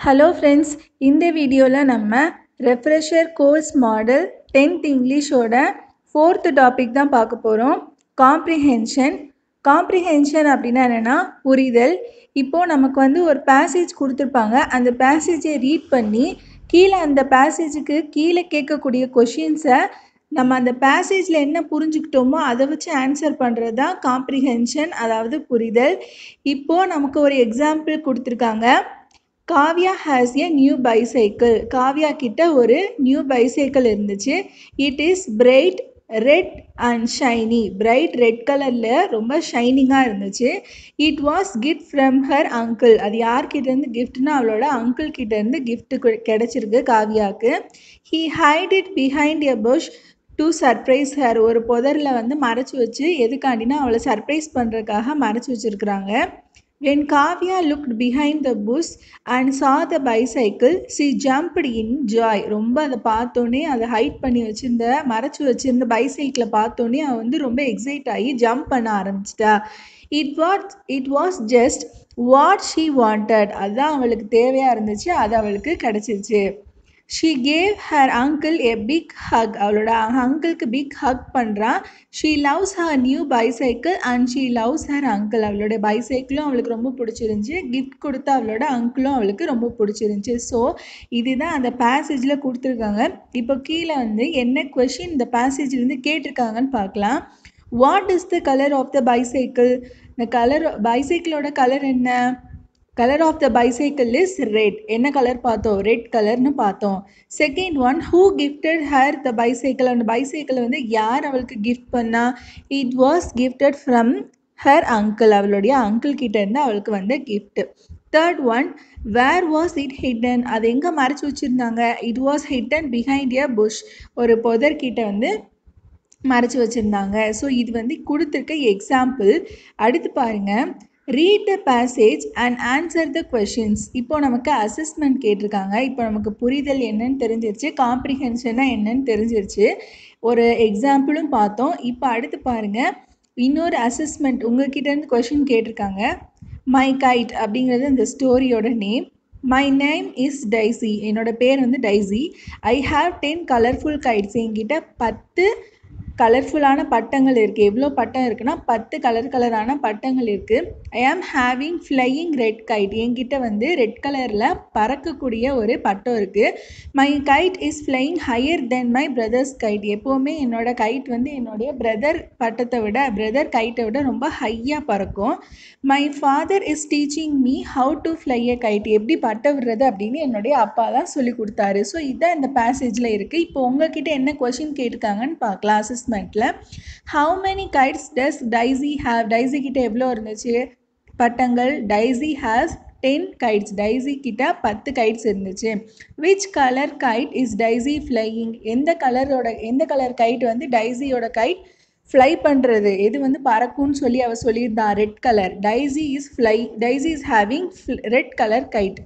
hello friends இந்த வீடியோவில் நம்ம ரெஃப்ரெஷர் கோர்ஸ் மாடல் டென்த் இங்கிலீஷோட ஃபோர்த்து டாபிக் தான் பார்க்க போகிறோம் காம்ப்ரிஹென்ஷன் காம்ப்ரிஹென்ஷன் அப்படின்னா என்னென்னா புரிதல் இப்போது நமக்கு வந்து ஒரு பேசேஜ் கொடுத்துருப்பாங்க அந்த பேசேஜை ரீட் பண்ணி கீழே அந்த பேசேஜுக்கு கீழே கேட்கக்கூடிய கொஷின்ஸை நம்ம அந்த பேசேஜில் என்ன புரிஞ்சுக்கிட்டோமோ அதை வச்சு ஆன்சர் பண்ணுறது தான் காம்ப்ரிஹென்ஷன் அதாவது புரிதல் இப்போது நமக்கு ஒரு எக்ஸாம்பிள் கொடுத்துருக்காங்க Kavya has a new bicycle Kavya கிட்ட ஒரு நியூ பைசைக்கிள் இருந்துச்சு it is bright red and shiny bright red கலரில் ரொம்ப ஷைனிங்காக இருந்துச்சு it was gift from her uncle அது யார்கிட்டேருந்து கிஃப்ட்னா அவளோட அங்கிள் கிட்டேருந்து கிஃப்ட் கிடச்சிருக்கு காவ்யாவுக்கு he hide it behind a bush to surprise her ஒரு புதரில் வந்து மறைச்சி வச்சு எதுக்காண்டினா அவளை சர்ப்ரைஸ் பண்ணுறதுக்காக மறைச்சி வச்சுருக்குறாங்க when Kavya looked behind the bush and saw the bicycle she jumped in joy ரொம்ப அதை பார்த்தோன்னே அதை ஹைட் பண்ணி வச்சுருந்த மறைச்சி வச்சுருந்த பைசைக்கிளை பார்த்தோன்னே அவள் வந்து ரொம்ப எக்ஸைட் ஆகி ஜம்ப் பண்ண ஆரம்பிச்சிட்டா it what it was just what she wanted அதுதான் அவளுக்கு தேவையாக இருந்துச்சு அது அவளுக்கு கிடச்சிருச்சு she gave her uncle a big hug அவளோட அங்கிளுக்கு பிக் ஹக் பண்ணுறான் she loves her new bicycle and she loves her uncle அவளோட பைசைக்கிளும் அவளுக்கு ரொம்ப பிடிச்சிருந்துச்சி கிஃப்ட் கொடுத்த அவளோட அங்கிளும் அவளுக்கு ரொம்ப பிடிச்சிருந்துச்சி ஸோ இதுதான் அந்த பேசேஜில் கொடுத்துருக்காங்க இப்போ கீழே வந்து என்ன கொஷின் இந்த பேசேஜ்லேருந்து கேட்டிருக்காங்கன்னு பார்க்கலாம் what is the colour of the bicycle இந்த கலர் பைசைக்கிளோட கலர் என்ன colour of the bicycle is red என்ன கலர் பார்த்தோம் ரெட் கலர்னு பார்த்தோம் second one who gifted her the bicycle அந்த பைசைக்கிள் வந்து யார் அவளுக்கு கிஃப்ட் பண்ணா it was gifted from her uncle அவளுடைய அங்கிள் கிட்டேருந்து அவளுக்கு வந்த gift third one where was it hidden அது எங்கே மறைச்சி வச்சுருந்தாங்க it was hidden behind a push ஒரு புதர்கிட்ட வந்து மறைச்சி வச்சுருந்தாங்க ஸோ இது வந்து கொடுத்துருக்க எக்ஸாம்பிள் அடுத்து பாருங்கள் read the passage and answer the questions இப்போ நமக்கு அசஸ்மெண்ட் கேட்டிருக்காங்க இப்போ நமக்கு புரிதல் என்னன்னு தெரிஞ்சிருச்சு காம்ப்ரிஹென்ஷனாக என்னன்னு தெரிஞ்சிருச்சு ஒரு எக்ஸாம்பிளும் பார்த்தோம் இப்போ அடுத்து பாருங்கள் இன்னொரு அசஸ்மெண்ட் உங்ககிட்டேருந்து கொஷின் கேட்டிருக்காங்க மை கைட் அப்படிங்கிறது இந்த ஸ்டோரியோட name my name is Daisy என்னோட பேர் வந்து Daisy I have ten colourful kites என்கிட்ட பத்து கலர்ஃபுல்லான பட்டங்கள் இருக்குது எவ்வளோ பட்டம் இருக்குன்னா பத்து கலர் கலரான பட்டங்கள் இருக்குது ஐ ஆம் ஹேவிங் ஃப்ளையிங் ரெட் கைட் என்கிட்ட வந்து ரெட் கலரில் பறக்கக்கூடிய ஒரு பட்டம் இருக்குது my kite is flying higher then my brother's kite எப்போவுமே என்னோட கைட் வந்து என்னுடைய பிரதர் பட்டத்தை விட பிரதர் கைட்டை விட ரொம்ப ஹையாக பறக்கும் my father is teaching me how to fly a kite எப்படி பட்டை விடுறது அப்படின்னு என்னுடைய அப்பா தான் சொல்லி கொடுத்தாரு ஸோ இதுதான் இந்த பேசேஜில் இருக்குது இப்போ உங்ககிட்ட என்ன கொஷின் கேட்டிருக்காங்கன்னு பார்க்கலாம் அசஸ்மெண்ட்டில் how many kites does Daisy have Daisy கிட்ட எவ்வளோ இருந்துச்சு பட்டங்கள் Daisy has ten kites Daisy கிட்ட பத்து கைட்ஸ் இருந்துச்சு which colour kite is Daisy flying எந்த கலரோட எந்த கலர் கைட் வந்து டைசியோட கைட் ஃப்ளை பண்ணுறது எது வந்து பறக்கும்னு சொல்லி அவள் சொல்லியிருந்தான் red colour Daisy is fly Daisy is having red colour kite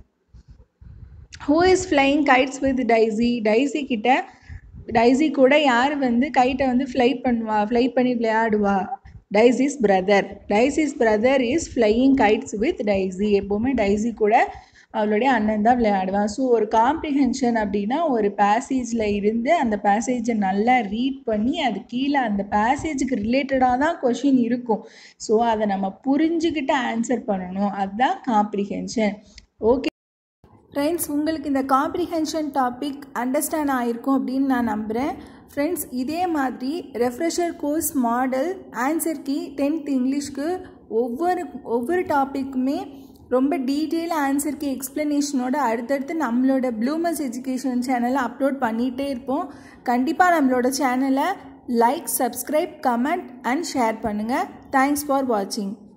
who is flying kites with Daisy Daisy கிட்ட டைசி கூட யார் வந்து கைட்டை வந்து ஃப்ளை பண்ணுவா ஃப்ளை பண்ணி விளையாடுவா Daisy's brother Daisy's brother is flying kites with Daisy எப்போவுமே டைசி கூட அவளுடைய அண்ணன் தான் விளையாடுவான் ஸோ ஒரு காம்ப்ரிஹென்ஷன் அப்படின்னா ஒரு பேசேஜில் இருந்து அந்த பேசேஜை நல்லா ரீட் பண்ணி அது கீழே அந்த பேசேஜுக்கு ரிலேட்டடாக தான் கொஷின் இருக்கும் ஸோ அதை நம்ம புரிஞ்சுக்கிட்டு ஆன்சர் பண்ணணும் அதுதான் காம்ப்ரிஹென்ஷன் ஓகே ஃப்ரெண்ட்ஸ் உங்களுக்கு இந்த காம்ப்ரிஹென்ஷன் டாபிக் அண்டர்ஸ்டாண்ட் ஆகிருக்கும் அப்படின்னு நான் நம்புகிறேன் ஃப்ரெண்ட்ஸ் இதே மாதிரி refresher course model answer key tenth இங்கிலீஷ்க்கு ஒவ்வொரு ஒவ்வொரு டாப்பிக்குமே ரொம்ப டீட்டெயிலாக ஆன்சர் கீ எக்ஸ்ப்ளனேஷனோட அடுத்தடுத்து நம்மளோட ப்ளூமஸ் எஜுகேஷன் சேனலை அப்லோட் பண்ணிகிட்டே இருப்போம் கண்டிப்பாக நம்மளோட சேனலை like subscribe comment and share பண்ணுங்கள் தேங்க்ஸ் ஃபார் வாட்சிங்